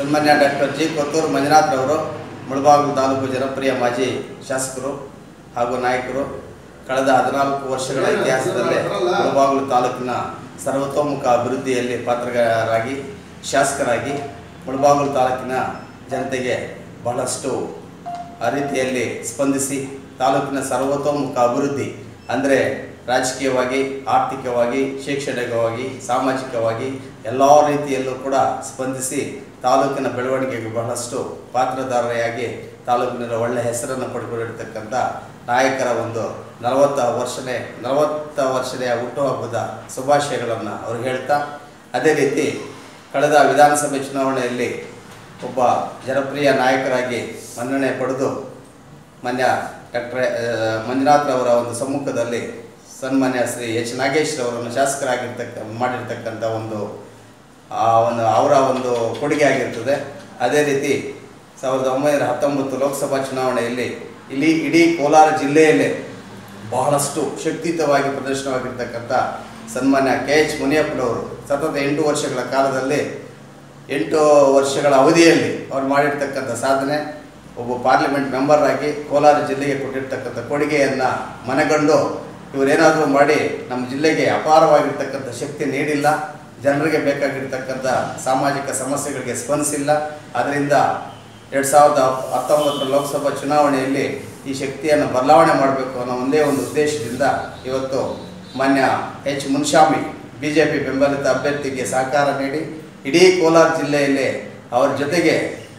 ಸನ್ಮಾನ್ಯ doctor G Kothur Manjunath ರವರು ಮುಳಬಾಗಿಲು ತಾಲೂಕು ಜನಪ್ರಿಯ ಮಾಜಿ ಶಾಸಕರು ಹಾಗೂ ನಾಯಕರು ಕಳೆದ ಹದಿನಾಲ್ಕು ವರ್ಷಗಳ ಇತಿಹಾಸದಲ್ಲೇ ಮುಳಬಾಗಿಲು ತಾಲೂಕಿನ ಸರ್ವತೋಮುಖ ಅಭಿವೃದ್ಧಿಯಲ್ಲಿ ಪಾತ್ರರಾಗಿ ಶಾಸಕರಾಗಿ ಮುಳಬಾಗಿಲು ತಾಲೂಕಿನ ಜನತೆಗೆ ಬಹಳಷ್ಟು ಆ ರೀತಿಯಲ್ಲಿ ಸ್ಪಂದಿಸಿ ತಾಲೂಕಿನ ಸರ್ವತೋಮುಖ ಅಭಿವೃದ್ಧಿ ಅಂದರೆ ರಾಜಕೀಯವಾಗಿ ಆರ್ಥಿಕವಾಗಿ ಶೈಕ್ಷಣಿಕವಾಗಿ ಸಾಮಾಜಿಕವಾಗಿ ಎಲ್ಲ ರೀತಿಯಲ್ಲೂ ಕೂಡ ಸ್ಪಂದಿಸಿ ತಾಲೂಕಿನ ಬೆಳವಣಿಗೆಗೆ ಬಹಳಷ್ಟು ಪಾತ್ರಧಾರಿಯಾಗಿ ತಾಲೂಕಿನಲ್ಲಿ ಒಳ್ಳೆಯ ಹೆಸರನ್ನು ಪಡ್ಕೊಂಡಿರ್ತಕ್ಕಂಥ ನಾಯಕರ ಒಂದು ನಲವತ್ತ ವರ್ಷನೇ ನಲವತ್ತ ವರ್ಷನೆಯ ಹುಟ್ಟುಹಬ್ಬದ ಶುಭಾಶಯಗಳನ್ನು ಅವ್ರು ಹೇಳ್ತಾ ಅದೇ ರೀತಿ ಕಳೆದ ವಿಧಾನಸಭೆ ಚುನಾವಣೆಯಲ್ಲಿ ಒಬ್ಬ ಜನಪ್ರಿಯ ನಾಯಕರಾಗಿ ಮನ್ನಣೆ ಪಡೆದು ಮಾನ್ಯ ಡಾಕ್ಟರ್ ಮಂಜುನಾಥ್ರವರ ಒಂದು ಸಮ್ಮುಖದಲ್ಲಿ ಸನ್ಮಾನ್ಯ ಶ್ರೀ ಎಚ್ ನಾಗೇಶ್ ಅವರನ್ನು ಶಾಸಕರಾಗಿರ್ತಕ್ಕ ಮಾಡಿರ್ತಕ್ಕಂಥ ಒಂದು ಆ ಒಂದು ಅವರ ಒಂದು ಕೊಡುಗೆ ಆಗಿರ್ತದೆ ಅದೇ ರೀತಿ ಸಾವಿರದ ಒಂಬೈನೂರ ಹತ್ತೊಂಬತ್ತು ಲೋಕಸಭಾ ಚುನಾವಣೆಯಲ್ಲಿ ಇಲ್ಲಿ ಇಡೀ ಕೋಲಾರ ಜಿಲ್ಲೆಯಲ್ಲೇ ಬಹಳಷ್ಟು ಶಕ್ತಿಯುತವಾಗಿ ಪ್ರದರ್ಶನವಾಗಿರ್ತಕ್ಕಂಥ ಸನ್ಮಾನ್ಯ ಕೆ ಎಚ್ ಮುನಿಯಪ್ಪನವರು ಸತತ ಎಂಟು ವರ್ಷಗಳ ಕಾಲದಲ್ಲಿ ಎಂಟು ವರ್ಷಗಳ ಅವಧಿಯಲ್ಲಿ ಅವ್ರು ಮಾಡಿರ್ತಕ್ಕಂಥ ಸಾಧನೆ ಒಬ್ಬ ಪಾರ್ಲಿಮೆಂಟ್ ಮೆಂಬರ್ ಆಗಿ ಕೋಲಾರ ಜಿಲ್ಲೆಗೆ ಕೊಟ್ಟಿರ್ತಕ್ಕಂಥ ಕೊಡುಗೆಯನ್ನು ಮನಗಂಡು ಇವರೇನಾದರೂ ಮಾಡಿ ನಮ್ಮ ಜಿಲ್ಲೆಗೆ ಅಪಾರವಾಗಿರ್ತಕ್ಕಂಥ ಶಕ್ತಿ ನೀಡಿಲ್ಲ ಜನರಿಗೆ ಬೇಕಾಗಿರ್ತಕ್ಕಂಥ ಸಾಮಾಜಿಕ ಸಮಸ್ಯೆಗಳಿಗೆ ಸ್ಪಂದಿಸಿಲ್ಲ ಅದರಿಂದ ಎರಡು ಸಾವಿರದ ಹತ್ತೊಂಬತ್ತರ ಲೋಕಸಭಾ ಚುನಾವಣೆಯಲ್ಲಿ ಈ ಶಕ್ತಿಯನ್ನು ಬದಲಾವಣೆ ಮಾಡಬೇಕು ಅನ್ನೋ ಒಂದೇ ಒಂದು ಉದ್ದೇಶದಿಂದ ಇವತ್ತು ಮಾನ್ಯ H Munshami B J P ಬೆಂಬಲಿತ ಅಭ್ಯರ್ಥಿಗೆ ಸಹಕಾರ ನೀಡಿ ಇಡೀ ಕೋಲಾರ ಜಿಲ್ಲೆಯಲ್ಲಿ ಅವರ ಜೊತೆಗೆ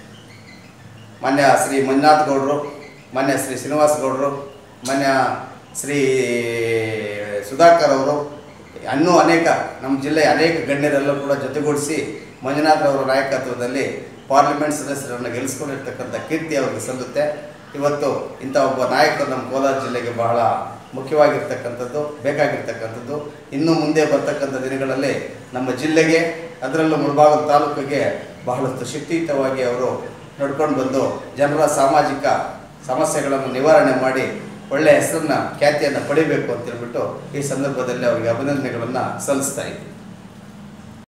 ಮಾನ್ಯ ಶ್ರೀ ಮಂಜುನಾಥ್ ಗೌಡರು ಮಾನ್ಯ ಶ್ರೀ ಶ್ರೀನಿವಾಸ್ ಗೌಡರು ಮಾನ್ಯ ಶ್ರೀ ಸುಧಾಕರ್ ಅವರು ಇನ್ನೂ ಅನೇಕ ನಮ್ಮ ಜಿಲ್ಲೆಯ ಅನೇಕ ಗಣ್ಯರೆಲ್ಲ ಕೂಡ ಜೊತೆಗೂಡಿಸಿ ಮಂಜುನಾಥ್ ಅವರ ನಾಯಕತ್ವದಲ್ಲಿ ಪಾರ್ಲಿಮೆಂಟ್ ಸದಸ್ಯರನ್ನು ಗೆಲ್ಲಿಸ್ಕೊಂಡಿರ್ತಕ್ಕಂಥ ಕೀರ್ತಿ ಅವರಿಗೆ ಸಲ್ಲುತ್ತೆ ಇವತ್ತು ಇಂಥ ಒಬ್ಬ ನಾಯಕರು ನಮ್ಮ ಕೋಲಾರ ಜಿಲ್ಲೆಗೆ ಬಹಳ ಮುಖ್ಯವಾಗಿರ್ತಕ್ಕಂಥದ್ದು ಬೇಕಾಗಿರ್ತಕ್ಕಂಥದ್ದು ಇನ್ನು ಮುಂದೆ ಬರ್ತಕ್ಕಂಥ ದಿನಗಳಲ್ಲಿ ನಮ್ಮ ಜಿಲ್ಲೆಗೆ ಅದರಲ್ಲೂ ಮುಳಬಾಗಿಲು ತಾಲೂಕಿಗೆ ಬಹಳಷ್ಟು ಶಕ್ತಿಯುತವಾಗಿ ಅವರು ನಡ್ಕೊಂಡು ಬಂದು ಜನರ ಸಾಮಾಜಿಕ ಸಮಸ್ಯೆಗಳನ್ನು ನಿವಾರಣೆ ಮಾಡಿ ಒಳ್ಳೆಯ ಹೆಸರನ್ನ ಖ್ಯಾತಿಯನ್ನು ಪಡಿಬೇಕು ಅಂತ ಹೇಳ್ಬಿಟ್ಟು ಈ ಸಂದರ್ಭದಲ್ಲಿ ಅವರಿಗೆ ಅಭಿನಂದನೆಗಳನ್ನು ಸಲ್ಲಿಸ್ತಾ ಇದ್ದೀನಿ